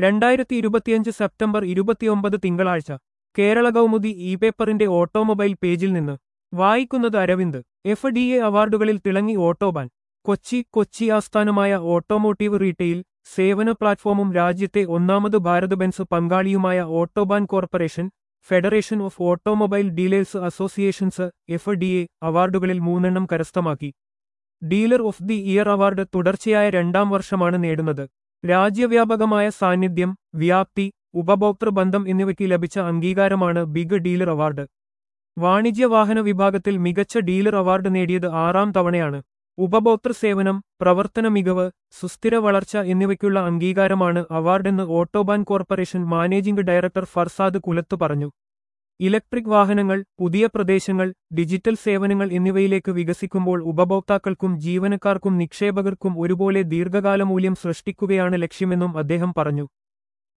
രണ്ടായിരത്തി ഇരുപത്തിയഞ്ച് സെപ്റ്റംബർ ഇരുപത്തിയൊമ്പത് തിങ്കളാഴ്ച കേരള കൗമുദി ഇ പേപ്പറിന്റെ ഓട്ടോമൊബൈൽ പേജിൽ നിന്ന് വായിക്കുന്നത് അരവിന്ദ് എഫ് ഡി എ അവാർഡുകളിൽ തിളങ്ങി ഓട്ടോബാൻ കൊച്ചി കൊച്ചി ആസ്ഥാനമായ ഓട്ടോമോട്ടീവ് റീറ്റെയിൽ സേവന പ്ലാറ്റ്ഫോമും രാജ്യത്തെ ഒന്നാമത് ഭാരത് ബെൻസ് പങ്കാളിയുമായ Autobahn corporation federation of automobile dealers associations F D A അവാർഡുകളിൽ മൂന്നെണ്ണം കരസ്ഥമാക്കി dealer of the year award തുടർച്ചയായ രണ്ടാം വർഷമാണ് നേടുന്നത് രാജ്യവ്യാപകമായ സാന്നിധ്യം വ്യാപ്തി ഉപഭോക്തൃ ബന്ധം എന്നിവയ്ക്ക് ലഭിച്ച അംഗീകാരമാണ് ബിഗ് ഡീലർ അവാർഡ് വാണിജ്യ വാഹന വിഭാഗത്തിൽ മികച്ച ഡീലർ അവാർഡ് നേടിയത് ആറാം തവണയാണ് ഉപഭോക്തൃ സേവനം പ്രവർത്തന മികവ് സുസ്ഥിര വളർച്ച എന്നിവയ്ക്കുള്ള അംഗീകാരമാണ് അവാർഡെന്ന് Autobahn corporation managing director Farzad Kulath പറഞ്ഞു ഇലക്ട്രിക് വാഹനങ്ങൾ പുതിയ പ്രദേശങ്ങൾ ഡിജിറ്റൽ സേവനങ്ങൾ എന്നിവയിലേക്ക് വികസിക്കുമ്പോൾ ഉപഭോക്താക്കൾക്കും ജീവനക്കാർക്കും നിക്ഷേപകർക്കും ഒരുപോലെ ദീർഘകാല മൂല്യം സൃഷ്ടിക്കുകയാണ് ലക്ഷ്യമെന്നും അദ്ദേഹം പറഞ്ഞു